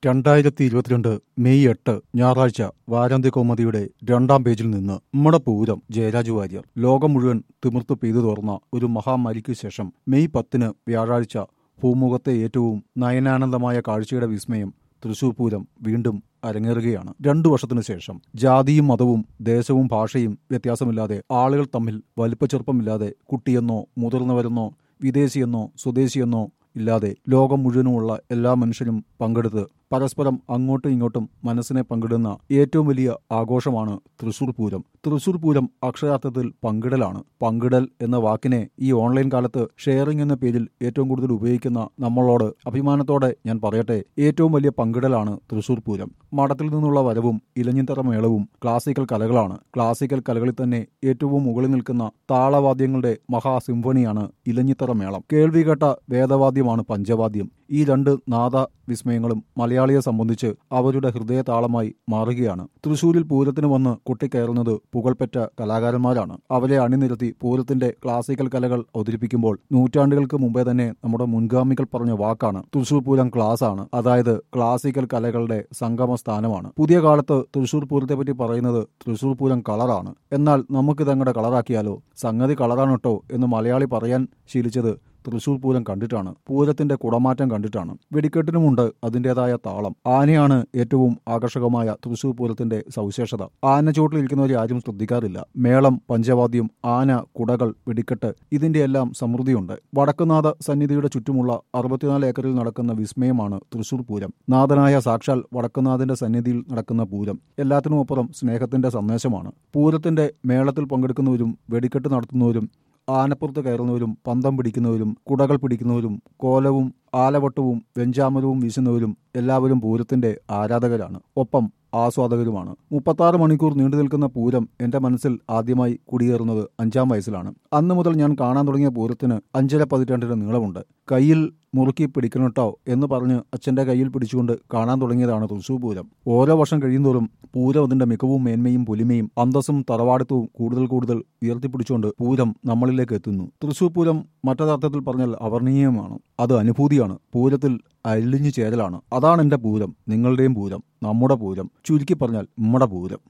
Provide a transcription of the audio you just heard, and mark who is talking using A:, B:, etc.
A: രണ്ടായിരത്തി ഇരുപത്തിരണ്ട് മെയ് എട്ട് ഞായറാഴ്ച വാരാന്ത്യ കൗമുദിയുടെ രണ്ടാം പേജിൽ നിന്ന് നമ്മുടെ പൂരം ജയരാജ് വാര്യർ ലോകം മുഴുവൻ തിമിർത്ത് പെയ്തു തോർന്ന ഒരു മഹാമാരിക്ക് ശേഷം മെയ് പത്തിന് വ്യാഴാഴ്ച ഭൂമുഖത്തെ ഏറ്റവും നയനാനന്ദമായ കാഴ്ചയുടെ വിസ്മയം തൃശൂർ പൂരം വീണ്ടും അരങ്ങേറുകയാണ് രണ്ടു വർഷത്തിനു ശേഷം ജാതിയും മതവും ദേശവും ഭാഷയും വ്യത്യാസമില്ലാതെ ആളുകൾ തമ്മിൽ വലിപ്പച്ചെറുപ്പമില്ലാതെ കുട്ടിയെന്നോ മുതിർന്നവരെന്നോ വിദേശിയെന്നോ സ്വദേശിയെന്നോ ഇല്ലാതെ ലോകം മുഴുവനുമുള്ള എല്ലാ മനുഷ്യരും പങ്കെടുത്ത് പരസ്പരം അങ്ങോട്ടും ഇങ്ങോട്ടും മനസ്സിനെ പങ്കിടുന്ന ഏറ്റവും വലിയ ആഘോഷമാണ് തൃശൂർ പൂരം തൃശൂർ പൂരം അക്ഷരാർത്ഥത്തിൽ പങ്കിടലാണ് പങ്കിടൽ എന്ന വാക്കിനെ ഈ ഓൺലൈൻ കാലത്ത് ഷെയറിംഗ് എന്ന പേരിൽ ഏറ്റവും കൂടുതൽ ഉപയോഗിക്കുന്ന നമ്മളോട് അഭിമാനത്തോടെ ഞാൻ പറയട്ടെ ഏറ്റവും വലിയ പങ്കിടലാണ് തൃശൂർ പൂരം മഠത്തിൽ നിന്നുള്ള വരവും ഇലഞ്ഞിത്തറ മേളവും ക്ലാസിക്കൽ കലകളാണ് ക്ലാസിക്കൽ കലകളിൽ തന്നെ ഏറ്റവും മുകളിൽ നിൽക്കുന്ന താളവാദ്യങ്ങളുടെ മഹാസിംഫണിയാണ് ഇലഞ്ഞിത്തറ മേളം കേൾവി കേട്ട വേദവാദ്യമാണ് പഞ്ചവാദ്യം ഈ രണ്ട് നാദ വിസ്മയങ്ങളും മലയാളിയെ സംബന്ധിച്ച് അവരുടെ ഹൃദയതാളമായി മാറുകയാണ് തൃശൂരിൽ പൂരത്തിന് വന്ന് കുട്ടിക്കയറുന്നത് പുകൾപ്പെട്ട കലാകാരന്മാരാണ് അവരെ അണിനിരത്തി പൂരത്തിന്റെ ക്ലാസിക്കൽ കലകൾ അവതരിപ്പിക്കുമ്പോൾ നൂറ്റാണ്ടുകൾക്ക് മുമ്പേ തന്നെ നമ്മുടെ മുൻഗാമികൾ പറഞ്ഞ വാക്കാണ് തൃശൂർ പൂരം ക്ലാസ് ആണ് അതായത് ക്ലാസിക്കൽ കലകളുടെ സംഗമ സ്ഥാനമാണ് പുതിയ കാലത്ത് തൃശൂർ പൂരത്തെ പറ്റി പറയുന്നത് തൃശൂർ പൂരം കളറാണ് എന്നാൽ നമുക്കിതങ്ങടെ കളറാക്കിയാലോ സംഗതി കളറാണ് കേട്ടോ എന്ന് മലയാളി പറയാൻ ശീലിച്ചത് തൃശൂർ പൂരം കണ്ടിട്ടാണ് പൂരത്തിന്റെ കുടമാറ്റം കണ്ടിട്ടാണ് വെടിക്കെട്ടിനുമുണ്ട് അതിന്റേതായ താളം ആനയാണ് ഏറ്റവും ആകർഷകമായ തൃശൂർ പൂരത്തിന്റെ സവിശേഷത ആന ചോട്ടിലിരിക്കുന്നവരെ ആരും ശ്രദ്ധിക്കാറില്ല മേളം പഞ്ചവാദ്യം ആന കുടകൾ വെടിക്കെട്ട് ഇതിന്റെ എല്ലാം സമൃദ്ധിയുണ്ട് വടക്കുനാഥ സന്നിധിയുടെ ചുറ്റുമുള്ള അറുപത്തിനാല് ഏക്കറിൽ നടക്കുന്ന വിസ്മയമാണ് തൃശൂർ പൂരം നാഥനായ സാക്ഷാൽ വടക്കുനാഥന്റെ സന്നിധിയിൽ നടക്കുന്ന പൂരം എല്ലാത്തിനുമപ്പുറം സ്നേഹത്തിന്റെ സന്ദേശമാണ് പൂരത്തിന്റെ മേളത്തിൽ പങ്കെടുക്കുന്നവരും വെടിക്കെട്ട് നടത്തുന്നവരും ആനപ്പുറത്ത് കയറുന്നവരും പന്തം പിടിക്കുന്നവരും കുടകൾ പിടിക്കുന്നവരും കോലവും ആലവട്ടവും വെഞ്ചാമരവും വീശുന്നവരും എല്ലാവരും പൂരത്തിന്റെ ആരാധകരാണ് ഒപ്പം ആസ്വാദകരുമാണ് മുപ്പത്താറ് മണിക്കൂർ നീണ്ടു നിൽക്കുന്ന പൂരം എന്റെ മനസ്സിൽ ആദ്യമായി കുടിയേറുന്നത് അഞ്ചാം വയസ്സിലാണ് അന്ന് മുതൽ ഞാൻ കാണാൻ തുടങ്ങിയ പൂരത്തിന് അഞ്ചര പതിറ്റാണ്ടിന്റെ നീളമുണ്ട് കയ്യിൽ മുറുക്കി പിടിക്കണട്ടോ എന്ന് പറഞ്ഞ് അച്ഛന്റെ കയ്യിൽ പിടിച്ചുകൊണ്ട് കാണാൻ തുടങ്ങിയതാണ് തൃശൂർ പൂരം ഓരോ വർഷം കഴിയുന്തോറും പൂരം അതിന്റെ മികവും മേന്മയും പൊലിമയും അന്തസ്സും തറവാടിത്തവും കൂടുതൽ കൂടുതൽ ഉയർത്തിപ്പിടിച്ചുകൊണ്ട് പൂരം നമ്മളിലേക്ക് എത്തുന്നു തൃശൂർ പൂരം മറ്റൊരർത്ഥത്തിൽ പറഞ്ഞാൽ അവർണീയമാണ് അത് അനുഭൂതിയാണ് പൂരത്തിൽ അലിഞ്ഞു ചേരലാണ് അതാണ് എന്റെ പൂരം നിങ്ങളുടെയും പൂരം നമ്മുടെ പൂരം ചുരുക്കി പറഞ്ഞാൽ നമ്മുടെ പൂരം